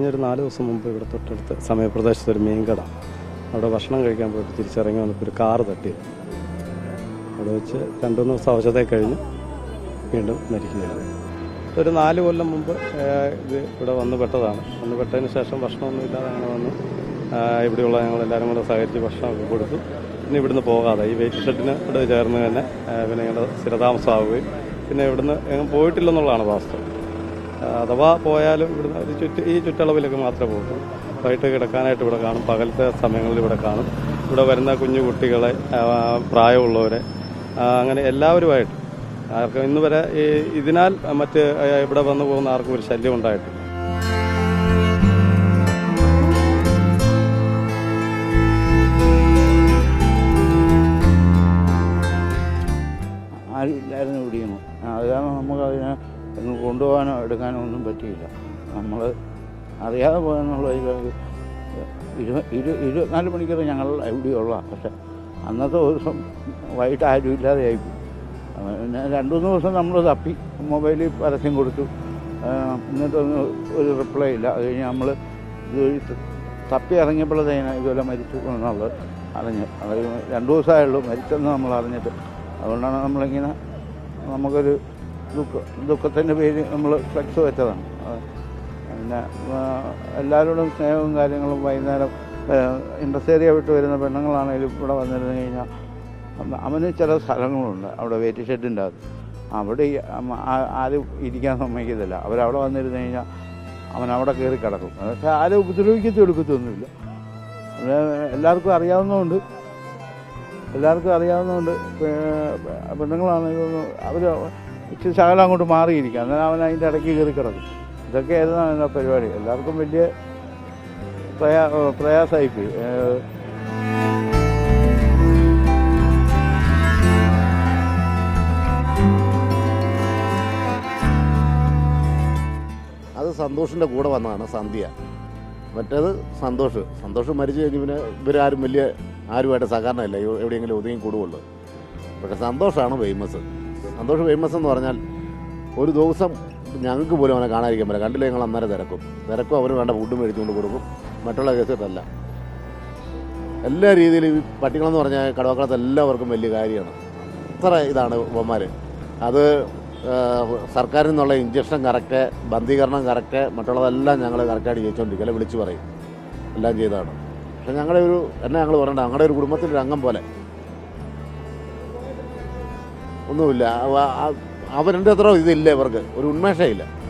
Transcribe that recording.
കഴിഞ്ഞൊരു നാല് ദിവസം മുമ്പ് ഇവിടെ തൊട്ടടുത്ത് സമയപ്രദേശത്ത് ഒരു മീൻകട അവിടെ ഭക്ഷണം കഴിക്കാൻ പോയിട്ട് തിരിച്ചിറങ്ങി വന്നപ്പോൾ ഒരു കാറ് തട്ടി അവിടെ വെച്ച് രണ്ടു മൂന്ന് ദിവസം ഔഷധം കഴിഞ്ഞ് വീണ്ടും മരിക്കുകയാണ് ഒരു നാല് കൊല്ലം മുമ്പ് ഏഹ്, ഇത് ഇവിടെ വന്ന് പെട്ടതാണ് വന്ന് പെട്ടതിന് ശേഷം ഭക്ഷണമൊന്നും ഇല്ലാതെ അങ്ങനെ വന്ന് ആഹ്, ഇവിടെയുള്ള ഞങ്ങളെല്ലാവരും കൂടെ സഹകരിച്ച് ഭക്ഷണമൊക്കെ കൊടുത്തു പിന്നെ ഇവിടുന്ന് പോകാതെ ഈ വെയിറ്റ് ഷെഡിന് ഇവിടെ ചേർന്ന് തന്നെ ആഹ്, പിന്നെ ഞങ്ങൾ സ്ഥിരതാമസമാവുകയും പിന്നെ ഇവിടുന്ന് എങ്ങും പോയിട്ടില്ലെന്നുള്ളതാണ് വാസ്തവം ആഹ്, അഥവാ പോയാലും ഇവിടുന്ന് ഒരു ചുറ്റ് ഈ ചുറ്റളവിലൊക്കെ മാത്രമേ പോകുള്ളൂ വൈകിട്ട് കിടക്കാനായിട്ട് ഇവിടെ കാണും പകലത്തെ സമയങ്ങളിൽ ഇവിടെ കാണും ഇവിടെ വരുന്ന കുഞ്ഞു കുട്ടികളെ ആഹ്, പ്രായമുള്ളവരെ ആഹ്, അങ്ങനെ എല്ലാവരുമായിട്ട് ആർക്കും ഇന്ന് വരെ ഈ ഇതിനാൽ മറ്റ് ആഹ്, ഇവിടെ വന്നു പോകുന്ന ആർക്കും ഒരു ശല്യം ഉണ്ടായിട്ടില്ല ആരും ഇല്ലായിരുന്നു ഇവിടെയൊന്നും അത് കാരണം നമുക്ക് അതിനെ എങ്ങും കൊണ്ടുപോകാനോ എടുക്കാനോ ഒന്നും പറ്റിയില്ല നമ്മൾ അറിയാതെ പോയെന്നുള്ള ഇത് ഇരു ഇരു ഇരുപത്തിനാല് മണിക്കൂർ ഞങ്ങൾ എവിടെയുള്ള പക്ഷെ അന്നത്തെ ദിവസം വൈകിട്ട് ആരും ഇല്ലാതെ ആയിപ്പോയി പിന്നെ രണ്ടു മൂന്ന് ദിവസം നമ്മൾ തപ്പി മൊബൈലിൽ പരസ്യം കൊടുത്തു ആ, എന്നിട്ടൊന്നും ഒരു റിപ്ലൈ ഇല്ല അത് കഴിഞ്ഞ് നമ്മൾ ഇത് തപ്പി ഇറങ്ങിയപ്പോഴത്തേന് ഇതുപോലെ മരിച്ചു എന്നുള്ളത് അറിഞ്ഞു അത് രണ്ടു ദിവസമായുള്ളൂ മരിച്ചെന്ന് നമ്മൾ അറിഞ്ഞിട്ട് അതുകൊണ്ടാണ് നമ്മളിങ്ങനെ നമുക്കൊരു ദുഃഖ ദുഃഖത്തിൻ്റെ പേര് നമ്മൾ ഫ്ലെക്സ് വെച്ചതാണ് അത് പിന്നെ ആ, എല്ലാവരോടും സ്നേഹവും കാര്യങ്ങളും വൈകുന്നേരം ഇൻഡസ്ട്രി ഏരിയ വിട്ട് വരുന്ന പെണ്ണുങ്ങളാണെങ്കിലും ഇവിടെ വന്നിരുന്നു കഴിഞ്ഞാൽ അമ്മ- അവന് ചില സ്ഥലങ്ങളുണ്ട് അവിടെ വെയിറ്റ് ഷെഡിൻ്റെ അത് അവിടെ ഈ അമ്മ- ആ- ആരും ഇരിക്കാൻ സമ്മതിക്കത്തില്ല അവരവിടെ വന്നിരുന്നു കഴിഞ്ഞാൽ അവൻ അവിടെ കയറി കിടക്കും പക്ഷേ ആരും ഉപദ്രവിക്കത്തും എടുക്കത്തൊന്നുമില്ല അത് എല്ലാവർക്കും അറിയാവുന്നതുകൊണ്ട് എല്ലാവർക്കും അറിയാവുന്നതുകൊണ്ട് പെ- പെണ്ണുങ്ങളാണെങ്കിൽ അവർ ഇച്ചിരി ശകലം അങ്ങോട്ട് മാറിയിരിക്കുക എന്നാൽ അവൻ അതിൻ്റെ ഇടയ്ക്ക് കയറി കിടക്കും ഇതൊക്കെയായിരുന്നു അവൻ്റെ പരിപാടി എല്ലാവർക്കും വലിയ പ്രയാ പ്രയാസമായിപ്പോയി ഏഹ് അത് സന്തോഷിൻ്റെ കൂടെ വന്നതാണ് സന്ധ്യ മറ്റേത് സന്തോഷ് സന്തോഷ് മരിച്ചു കഴിഞ്ഞ് പിന്നെ ഇവരാരും വലിയ ആരുമായിട്ട് സഹകരണമില്ല എവ്- എവിടെയെങ്കിലും ഒതുങ്ങി കൂടുള്ളൂ പക്ഷേ സന്തോഷമാണ് ഫേമസ് സന്തോഷ് ഫേമസ് എന്ന് പറഞ്ഞാൽ ഒരു ദിവസം ഞങ്ങൾക്ക് പോലും അവനെ കാണാതിരിക്കാൻ പറ്റില്ല കണ്ടില്ല ഞങ്ങൾ അന്നേരം തിരക്കും തിരക്കും അവന് വേണ്ട ഫുഡ് മേടിച്ചുകൊണ്ട് കൊടുക്കും മറ്റുള്ള കേസിട്ടല്ല എല്ലാ രീതിയിലും ഈ പട്ടികളെന്ന് പറഞ്ഞാൽ കടവക്കളത്ത് എല്ലാവർക്കും വലിയ കാര്യമാണ് അത്ര ഇതാണ് ഇവന്മാർ അത് ആ, സർക്കാരിൽ നിന്നുള്ള ഇഞ്ചക്ഷൻ കറക്റ്റ് ബന്ധീകരണം കറക്റ്റ് മറ്റുള്ളതെല്ലാം ഞങ്ങൾ കറക്റ്റായിട്ട് ചെയ്യിച്ചുകൊണ്ടിരിക്കുക അല്ലെ വിളിച്ചു പറയും എല്ലാം ചെയ്തതാണ് പക്ഷെ ഞങ്ങളുടെ ഒരു എന്നെ ഞങ്ങൾ പറയണ്ട ഞങ്ങളുടെ ഒരു കുടുംബത്തിൻ്റെ ഒരു അംഗം പോലെ ഒന്നുമില്ല അവ- ആ- അവരുടെ അത്ര ഇതില്ല ഇവർക്ക് ഒരു ഉന്മേഷമില്ല